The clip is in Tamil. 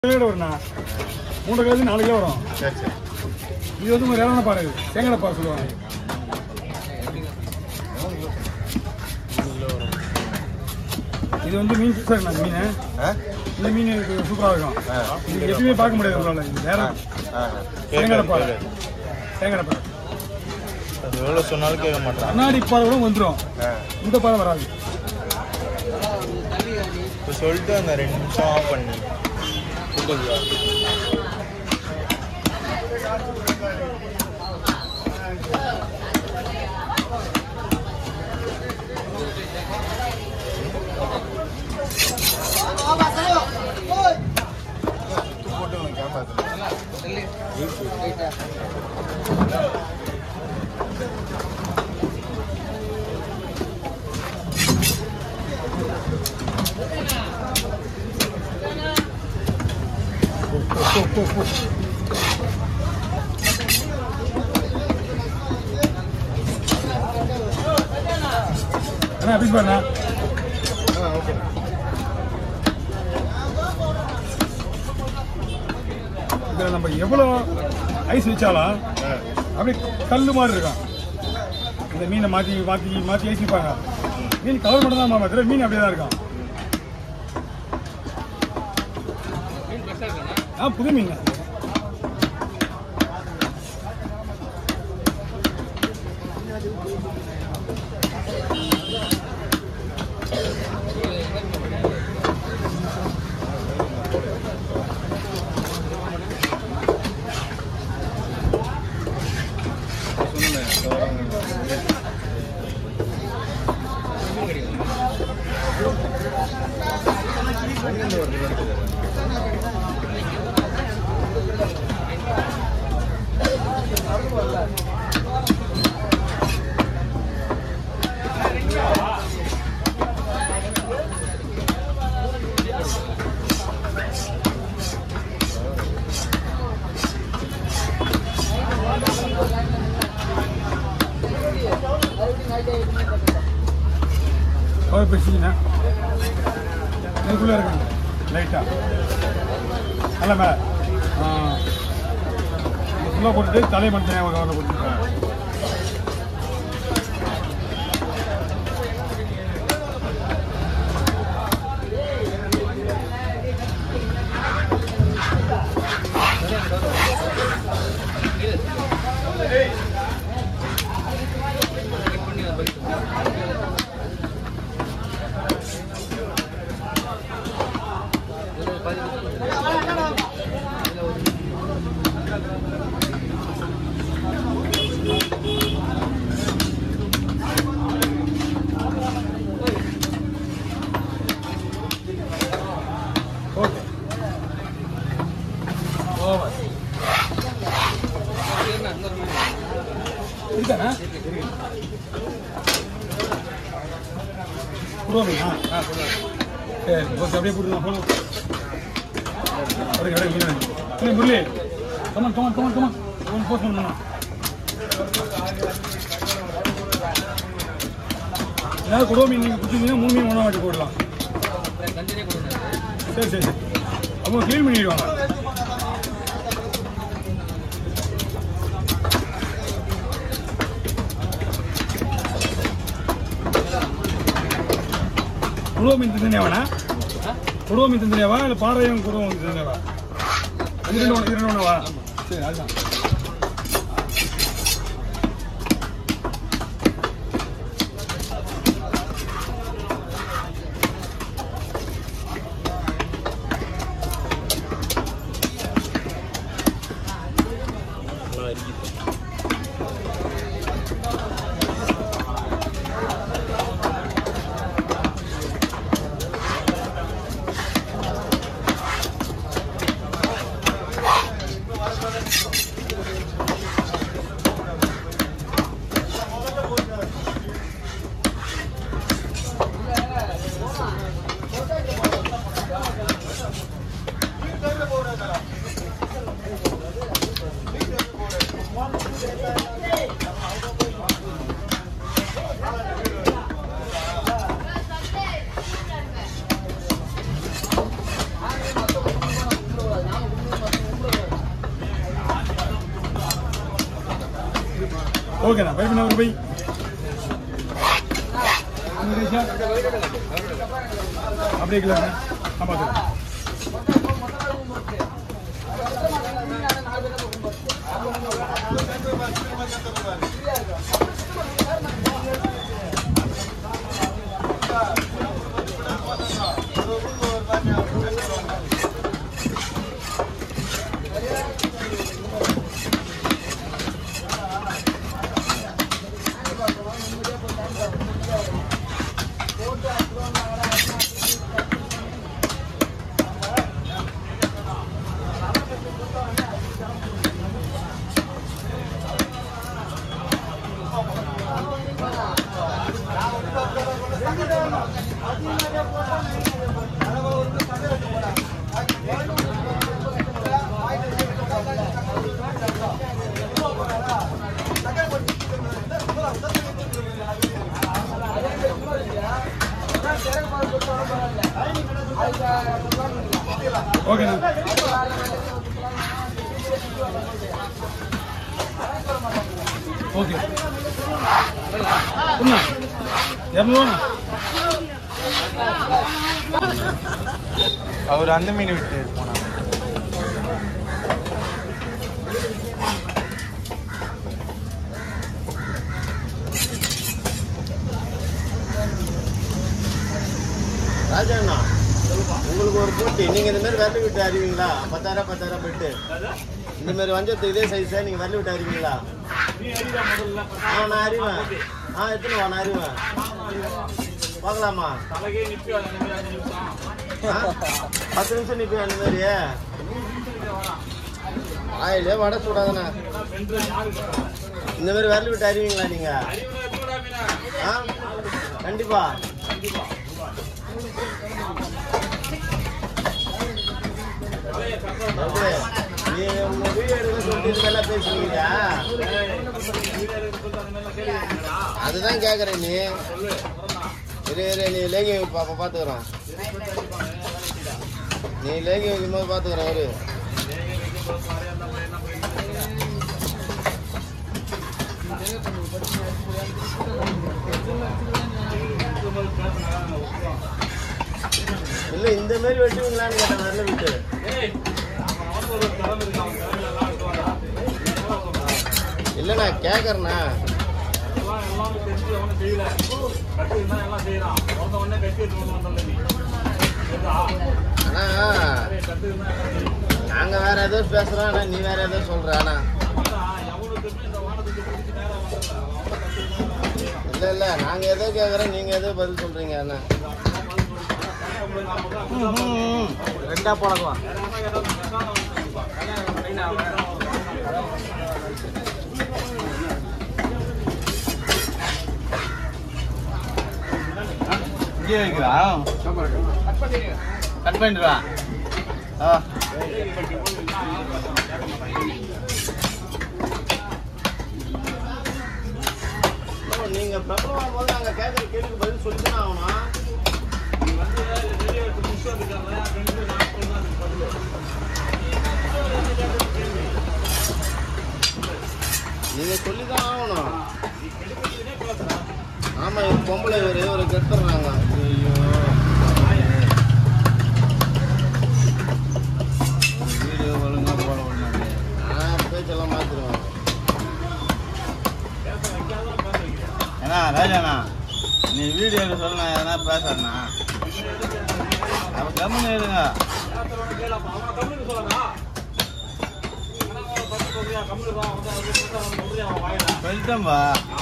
கிலோ வரும்ண்ணா மூன்று கிலோ நாலு கிலோ வரும் சரி சரி இது வந்து ஒரு இறவன பாறை இது தேங்காய் பாறை சொல்லுவாங்க இது வந்து மீன் புதுசாக இருக்குண்ணா மீன் ஆ இந்த மீன் எனக்கு சூப்பராக இருக்கும் ஆ. இது எப்பயுமே பார்க்க முடியாது உங்களால் இது வேற ஆ தேங்காய் பாறை தேங்காய் பாறை அது எவ்வளோ சொன்னாலும் கேட்க மாட்டான் கண்ணாடி பாறை கூட வந்துடும் ஆ இந்த பாறை வராது இப்போ சொல்லிட்டு அந்த ரெண்டு நிமிஷம் ஆஃப் பண்ணி போட்டு உனக்கு கேமரா அண்ணா பீஸ் பாருண்ணா ஆ ஓகே இதில் நம்ம எவ்வளோ ஐஸ் வச்சாலும் ஆ அப்படியே கல் மாதிரி இருக்கும் இந்த மீனை மாற்றி மாற்றி மாற்றி ஐஸ் வைப்பாங்க மீன் கவர் மட்டும் தான் மாமா மீன் அப்படியே தான் இருக்கும் ஆ புது மீன் கவர் பிடிச்சிங்கன்னா இதுக்குள்ளே இருக்காங்க லைட்டாக நல்ல மேலே ஃபுல்லாக போட்டுட்டு தலையை மட்டும் தனியாக ஒரு கவரில் போட்டுருக்கேன் ஓகே ஓவர் இருக்காண்ணா கொடுவாங்களா ஆ கொடுவாங்க சரி ஓகே அப்படியே போட்டுருங்க போகலாம் அப்படியே அப்படியே மீன் இல்லை Murali come on come on come on come on ஒன்று போஸ்ட் பண்ணணும் ஏதாவது கொடுவா மீன் நீங்கள் பிடிச்சிங்கன்னா மூணு மீன் ஒன்றா வாட்டி போடலாம் சரி சரி சரி அவங்க க்ளீன் பண்ணிடுவாங்க குடுவ மீன் தந்தனியாவாண்ணா குடுவ மீன் தந்தனியாவா இல்லை பாறையும் குடுவ மீன் தந்தனியாவா இது ரெண்டு ஒன்று இது ரெண்டு ஒன்றுவா சரி அதுதான் ஓகேண்ணா பை பண்ண ஒரு பை அப்படியே கிலோ நான் பார்த்துக்கிறேன் ஓகேண்ணா ஓகே என்ன இரநூறுவாண்ணா அவர் அந்த மீன் விட்டு போனாங்க ராஜாண்ணா உங்களுக்கு ஒரு போட்டி நீங்க இந்த மாதிரி வரல விட்டு அறிவீங்களா பத்தாயிரம் பத்தாயிரம் போயிட்டு இந்த மாதிரி வஞ்சத்து இதே சைஸா நீங்க வரல விட்டு அறிவீங்களா ஆ நான் அறிவேன் ஆ எத்தனை வா நான் அறிவேன் பார்க்கலாமா ஆ? பத்து நிமிஷம் நிப்பி அந்த மாதிரி ஆயிலே வடை சூடாதானே இந்த மாதிரி வரல விட்டு அறிவீங்களா நீங்க ஆ கண்டிப்பா எப்படி? நீ உங்க வீடியோ எடுக்க சொல்லிட்டு இதெல்லாம் பேசுறீங்க அதுதான் கேக்குறேன் நீ இரு இரு நீ லேகி பாப்பா பாத்துக்கிறோம் நீ லேகி வைக்கும் போது பாத்துக்கிறோம் இரு இல்ல இந்த மாதிரி வெட்டுவீங்களான்னு கேட்டேன் நல்ல விட்டு இல்ல நான் கேக்குறேண்ணா ஆனா நாங்க வேற ஏதோ பேசுறோம் ஆனா நீ வேற ஏதோ சொல்ற ஆனா இல்ல இல்ல நாங்க ஏதோ கேக்குறோம் நீங்க ஏதோ பதில் சொல்றீங்க அண்ணா ம், ம், ம். ரெண்டா போடலாம் இங்கே வைக்கிறா கட் பண்ணிடுவா ஆ ஓ, நீங்க பிரபலமாகும் போது நாங்க கேட்கற கேள்விக்கு பதில் சொல்லிதான் ஆகணும் நீங்க சொல்லிதான் ஆகணும் ஆமா இது பொம்பளை இவரு இவரை கெடுத்துறாங்க ஐயோ வீடியோ ஒழுங்கா போட விடணும் நான் பேச்செல்லாம் மாத்திருவேன் ஏன்னா ராஜாண்ணா நீ வீடியோ எடுக்க சொல்ல நான் எதனா பேசுறேண்ணா அப்ப கம்முன்னு இருங்க சொல்லிட்டேன்பா